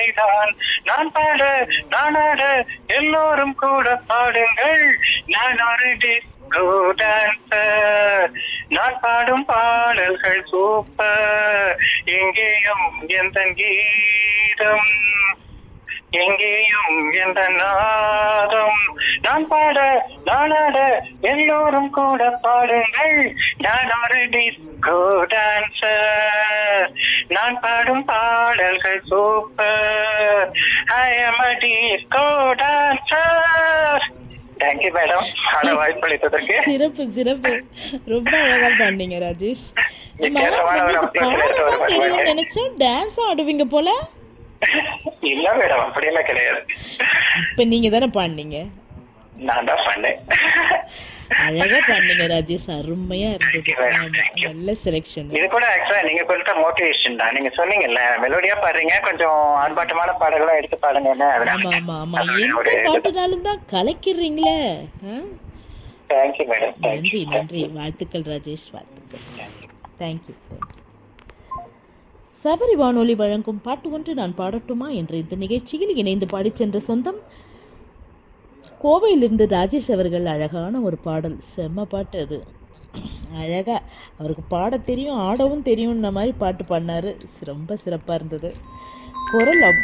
உண்மைதான் நான் பாட நான் ஆட எல்லோரும் கூட பாடுங்கள் நான் ஒரு டிஸ்கோ டான்சர் நான் பாடும் பாடல்கள் சூப்பர் எங்கேயும் எந்த கீதம் எங்கேயும் எந்த நாதம் நான் பாட நான் ஆட எல்லோரும் கூட பாடுங்கள் நான் ஒரு டிஸ்கோ டான்சர் நான் பாடும் பாடல்கள் super I am a disco dancer thank you madam ஆட வாய்ப்பளித்ததற்கு சிறப்பு சிறப்பு ரொம்ப அழகா பண்ணீங்க ராஜேஷ் ஆமா, வித்தியாசமான ஒரு உங்களுக்கு approach ல எடுத்து பாடதான் ஒரு தெரியும்னு பாட்டு. நினைச்சேன் டான்ஸ் ஆடுவீங்க போல இல்ல மேடம் அப்படியெல்லாம் கிடையாது இப்ப நீங்க தானே பாடினீங்க நான் தான் பண்ணேன் அழகா பண்ணீங்க ராஜேஷ் அருமையா இருந்தது Thank you, madam. ஆமா, Thank you. நல்ல செலெக்ஷன் இது கூட ஆக்சுவலா நீங்க கொடுத்த மோட்டிவேஷன் தான் நீங்க சொன்னீங்கல்ல மெலோடியா பாடுறீங்க கொஞ்சம் ஆர்ப்பாட்டமான பாடல்களா எடுத்து பாடுங்கன்னு ஆமா ஆமா ஆமா எந்த பாட்டுனாலும் தான் கலக்கிறீங்களே தேங்க்யூ மேடம் நன்றி நன்றி வாழ்த்துக்கள் ராஜேஷ் வாழ்த்துக்கள் தேங்க்யூ சபரி வானொலி வழங்கும் பாட்டு ஒன்று நான் பாடட்டுமா என்ற இந்த நிகழ்ச்சியில் இணைந்து பாடிச் சென்ற சொந்தம் கோவையிலிருந்து ராஜேஷ் அவர்கள் அழகான ஒரு பாடல் செம்ம பாட்டு அது அழகா அவருக்கு பாட தெரியும் ஆடவும் தெரியும்ன மாதிரி பாட்டு பாடினாரு ரொம்ப சிறப்பாக இருந்தது குரல் அவ்வளோ